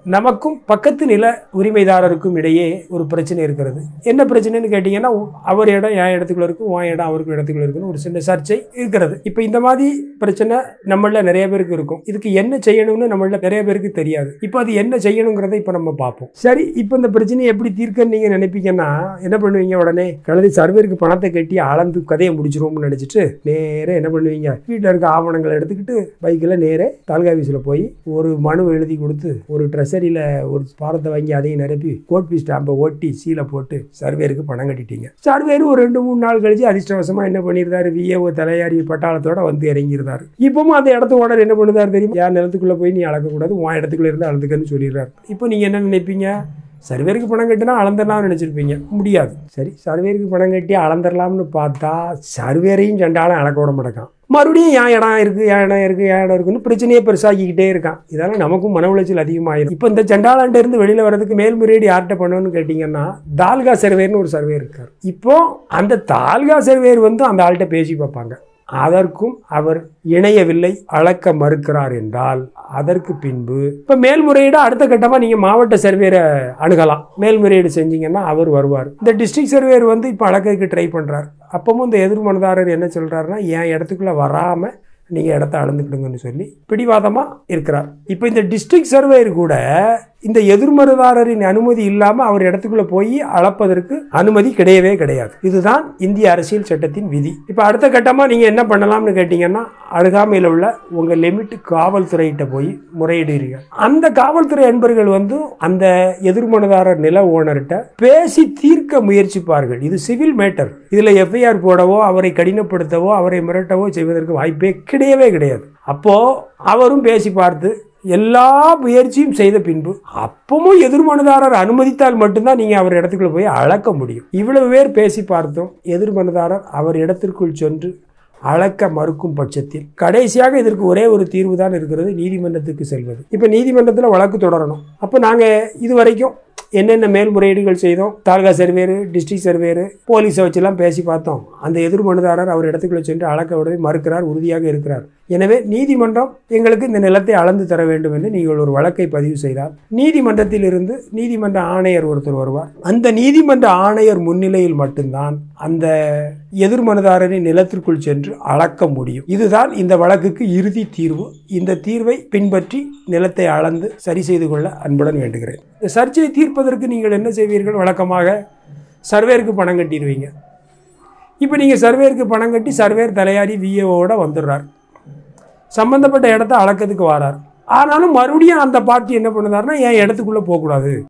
நமக்கும் பக்கத்து நில உரிமைதாரருக்கும் இடையே ஒரு பிரச்சனை இருக்கிறது என்ன பிரச்சனைன்னு கேட்டிங்கன்னா அவர் இடம் என் இடத்துக்குள்ள இருக்கும் உன் இடம் அவருக்கு இடத்துக்குள்ள இருக்குன்னு ஒரு சின்ன சர்ச்சை இருக்கிறது இப்போ இந்த மாதிரி பிரச்சனை நம்மள நிறைய பேருக்கு இருக்கும் இதுக்கு என்ன செய்யணும்னு நம்மள நிறைய பேருக்கு தெரியாது இப்போ அது என்ன செய்யணுங்கிறத இப்போ நம்ம பார்ப்போம் சரி இப்போ இந்த பிரச்சனையை எப்படி தீர்க்கன்னு நீங்கள் நினைப்பீங்கன்னா என்ன பண்ணுவீங்க உடனே கழுதி சர்வேருக்கு பணத்தை கட்டி அளந்து கதையை முடிச்சிருவோம்னு நினச்சிட்டு நேரா என்ன பண்ணுவீங்க வீட்டில் இருக்க ஆவணங்களை எடுத்துக்கிட்டு பைக்கில் நேரே தாலுகா ஆஃபீஸில் போய் ஒரு மனு எழுதி கொடுத்து ஒரு ட்ரெஷரியில் ஒரு பாரத்தை வாங்கி அதையும் நிரப்பி கோட்பி ஸ்டாம்பை ஒட்டி சீலை போட்டு சர்வேருக்கு பணம் கட்டிட்டீங்க சர்வேரு ஒரு ரெண்டு மூணு நாள் கழிச்சு அதிர்ஷ்டவசமாக என்ன பண்ணியிருந்தாரு விஏஓ தலையாரி பட்டாளத்தோட வந்து இறங்கியிருந்தாரு இப்பவும் அந்த இடத்து ஓனர் என்ன பண்ணுதாரு தெரியுமா யார் நிலத்துக்குள்ளே போய் நீ அளக்கக்கூடாது உன் இடத்துக்குள்ள இருந்து அளந்துக்கன்னு சொல்லிடுறாரு இப்போ நீங்கள் என்ன நினைப்பீங்க சர்வேருக்கு பணம் கட்டினா அளந்துடலாம்னு நினச்சிருப்பீங்க முடியாது சரி சர்வேருக்கு பணம் கட்டி அளந்துடலாம்னு பார்த்தா சர்வேரையும் சண்டாலும் அளக்க விட மாட்டேக்கான் மறுபடியும் என் இடம் இருக்குது என் இடம் இருக்குது என் இடம் இருக்குன்னு பிரச்சனையே பெருசாக்கிக்கிட்டே இருக்கான் இதெல்லாம் நமக்கும் மன உளைச்சல் அதிகமாயிடும் இப்போ இந்த சண்டாளாண்ட இருந்து வெளியில் வரதுக்கு மேல்முறையீடு யார்கிட்ட பண்ணணும்னு கேட்டிங்கன்னா தால்கா சர்வேர்னு ஒரு சர்வே இருக்கார் இப்போ அந்த தால்கா சர்வேர் வந்து அந்த ஆள்கிட்ட பேசி பார்ப்பாங்க அதற்கும் அவர் இணையவில்லை அளக்க மறுக்கிறார் என்றால் அதற்கு பின்பு இப்போ மேல்முறையீடு அடுத்த கட்டமாக நீங்கள் மாவட்ட சர்வேரை அணுகலாம் மேல்முறையீடு செஞ்சீங்கன்னா அவர் வருவார் இந்த டிஸ்ட்ரிக்ட் சர்வேர் வந்து இப்போ அளக்கிறதுக்கு ட்ரை பண்ணுறார் அப்பவும் இந்த எதிர் மனுதாரர் என்ன சொல்கிறாருன்னா என் இடத்துக்குள்ளே வராமல் நீங்கள் இடத்த அளந்துக்கிடுங்கன்னு சொல்லி பிடிவாதமாக இருக்கிறார் இப்போ இந்த டிஸ்ட்ரிக்ட் சர்வேயர் கூட இந்த எதிர்மறுதாரரின் அனுமதி இல்லாமல் அவர் இடத்துக்குள்ள போய் அளப்பதற்கு அனுமதி கிடையவே கிடையாது இதுதான் இந்திய அரசியல் சட்டத்தின் விதி இப்போ அடுத்த கட்டமாக நீங்கள் என்ன பண்ணலாம்னு கேட்டிங்கன்னா அருகாமையில் உள்ள உங்கள் லிமிட் காவல்துறையிட்ட போய் முறையிடுறீர்கள் அந்த காவல்துறை அன்பர்கள் வந்து அந்த எதிர்மனுதாரர் நில ஓனர்கிட்ட பேசி தீர்க்க முயற்சிப்பார்கள் இது சிவில் மேட்டர் இதில் எஃப்ஐஆர் போடவோ அவரை கடினப்படுத்தவோ அவரை மிரட்டவோ செய்வதற்கு வாய்ப்பே கிடையவே கிடையாது அப்போ அவரும் பேசி பார்த்து எல்லா முயற்சியும் செய்த பின்பு அப்பவும் எதிர்மனுதாரர் அனுமதித்தால் மட்டும்தான் நீங்கள் அவர் இடத்துக்குள்ள போய் அளக்க முடியும் இவ்வளவு பேர் பேசி பார்த்தோம் எதிர்மனுதாரர் அவர் இடத்திற்குள் சென்று அளக்க மறுக்கும் பட்சத்தில் கடைசியாக இதற்கு ஒரே ஒரு தீர்வு தான் இருக்கிறது நீதிமன்றத்துக்கு செல்வது இப்போ நீதிமன்றத்தில் வழக்கு தொடரணும் அப்போ நாங்கள் இது வரைக்கும் என்னென்ன மேல்முறையீடுகள் செய்தோம் தாலுகா சர்வேரு டிஸ்ட்ரிக்ட் சர்வேரு போலீஸை வச்செல்லாம் பேசி பார்த்தோம் அந்த எதிர் மனுதாரர் அவர் இடத்துக்குள்ள சென்று அளக்க விடவே மறுக்கிறார் உறுதியாக இருக்கிறார் எனவே நீதிமன்றம் எங்களுக்கு இந்த நிலத்தை அளந்து தர வேண்டும் என்று நீங்கள் ஒரு வழக்கை பதிவு செய்தால் நீதிமன்றத்தில் இருந்து நீதிமன்ற ஆணையர் ஒருத்தர் வருவார் அந்த நீதிமன்ற ஆணையர் முன்னிலையில் மட்டும்தான் அந்த எதிர் மனுதாரரின் நிலத்திற்குள் சென்று அளக்க முடியும் இதுதான் இந்த வழக்குக்கு இறுதி தீர்வு இந்த தீர்வை பின்பற்றி நிலத்தை அளந்து சரி செய்து கொள்ள அன்புடன் வேண்டுகிறேன் இந்த சர்ச்சையை தீர்ப்பதற்கு நீங்கள் என்ன செய்வீர்கள் வழக்கமாக சர்வேருக்கு பணம் கட்டிடுவீங்க இப்போ நீங்கள் சர்வேருக்கு பணம் கட்டி சர்வேர் தலையாரி விஏஓட வந்துடுறார் சம்பந்தப்பட்ட இடத்த அளக்கிறதுக்கு வரார் ஆனாலும் மறுபடியும் அந்த பார்ட்டி என்ன பண்ணுதாருன்னா என் இடத்துக்குள்ளே போகக்கூடாது